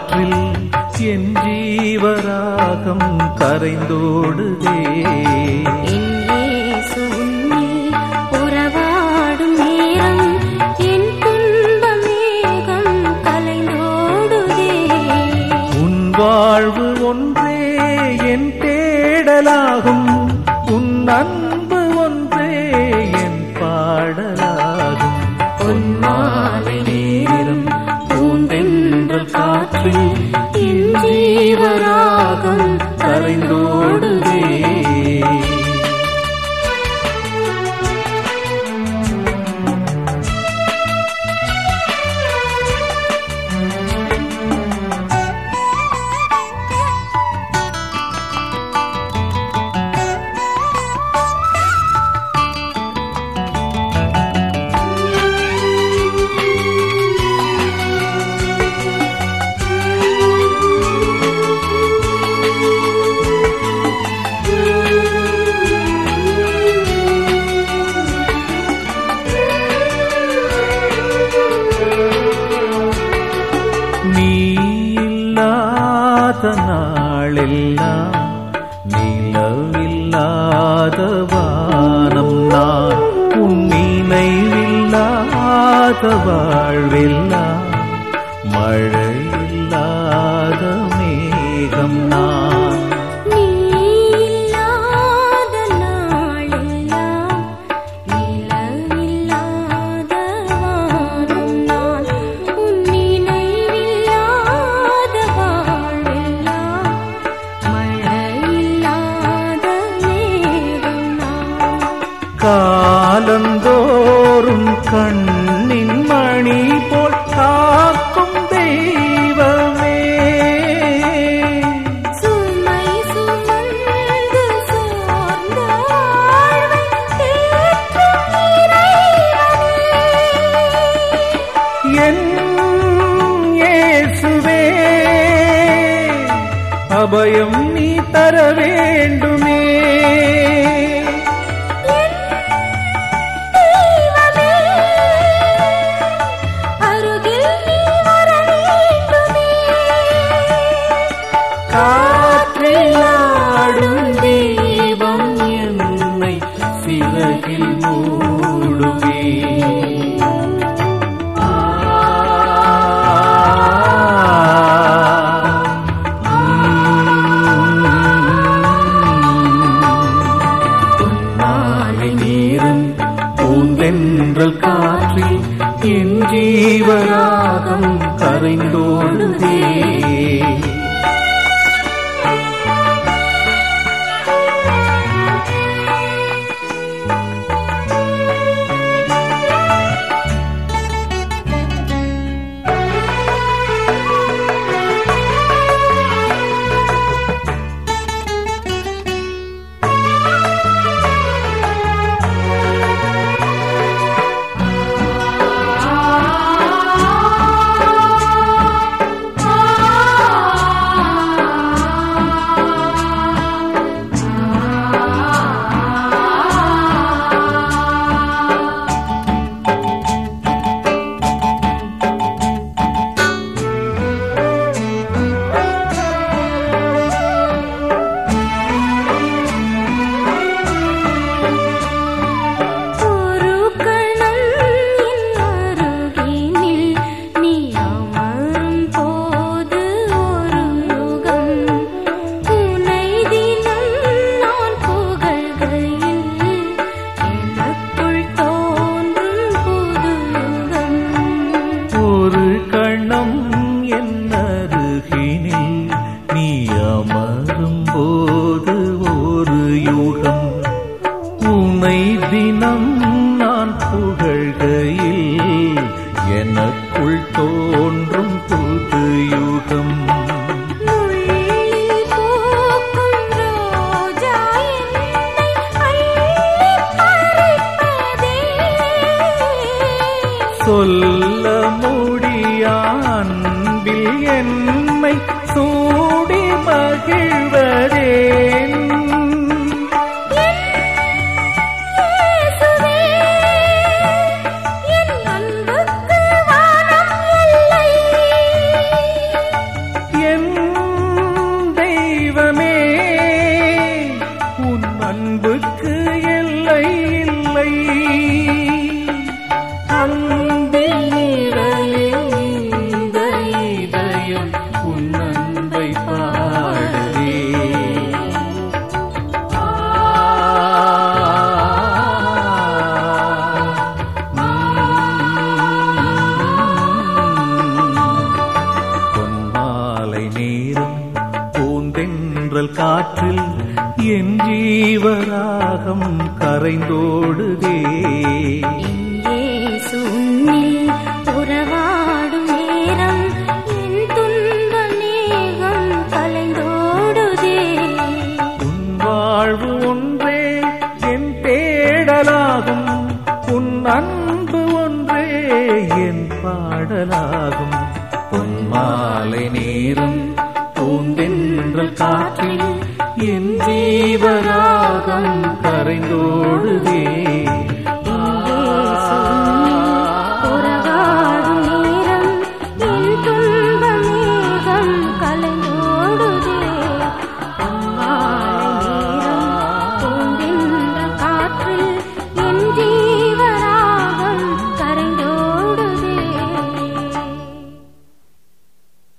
காற்றில் என் ஜீவராகம் கரைந்தோடுதே என் இயேசு உன்னில் உறவாடும் நேரம் என் துன்ப மேகம் கலைந்தோடுதே உன் வாழ்வு ஒன்றே என் தேடலாகும் உன் அன்பு ஒன்றே என் பாடலாகும் பொன்மாலை நேரம் பூந்தென்றல் காற்றில் என் ஜீவராகம் கரைந்தோடுதே நீ இல்லாத நாளெல்லாம் நிலவில்லாத வானம் நான் உன் நினைவில்லாத வாழ்வெல்லாம் மழையில்லாத மேகம் நான் நீ இல்லாத நாளெல்லாம் நிலவில்லாத வானம் நான் உன் நினைவில்லாத வாழ்வெல்லாம் மழையில்லாத மேகம் நான் காலந்தோறும் கண்ணின் மணி போல் காக்கும் தெய்வமே சுமை சுமந்து சோர்ந்த வாழ்வை தேற்றும் இறைவனே. என் இயேசுவே அபயம் நீ தர வேண்டுமே தெய்வமே, அருகில் நீ வர வேண்டுமே. காற்றில் ஆடும் தெய்வம் என்னை சிறகில் மூடுமே மாலை நேரம் பூந்தென்றல் காற்றில் என் ஜீவராகம் கரைந்தோடுதே ஒரு கணம் என் அருகினில் நீ அமரும் போது ஒரு யுகம் உனை தினம் நான் புகழ்கையில் எனக்குள் தோன்றும் புது யுகம் ஒரு கணம் என் அருகினில் நீ அமரும் போது ஒரு யுகம் உனை தினம் நான் புகழ்கையில் எனக்குள் தோன்றும் புது யுகம் முள்ளில் பூக்கும் ரோஜா என்னை அள்ளிப் பறிப்பதே. சொல்ல முடியா அன்பில் என்னை சூடி மகிழ்வதேன் இயேசுவே, என் அன்புக்கு வானம் எல்லை. ஜீவராகம் கரைந்தோடுதே இயேசு உன்னில் உறவாடும் நேரம் என் துன்ப மேகம் கலைந்தோடுதே உன் வாழ்வு ஒன்றே என் தேடலாகும் உன் அன்பு ஒன்றே என் பாடலாகும் பொன் மாலை நேரம் பூந்தென்றல் காற்றில் என் ஜீவராகம் கரைந்தோடுதே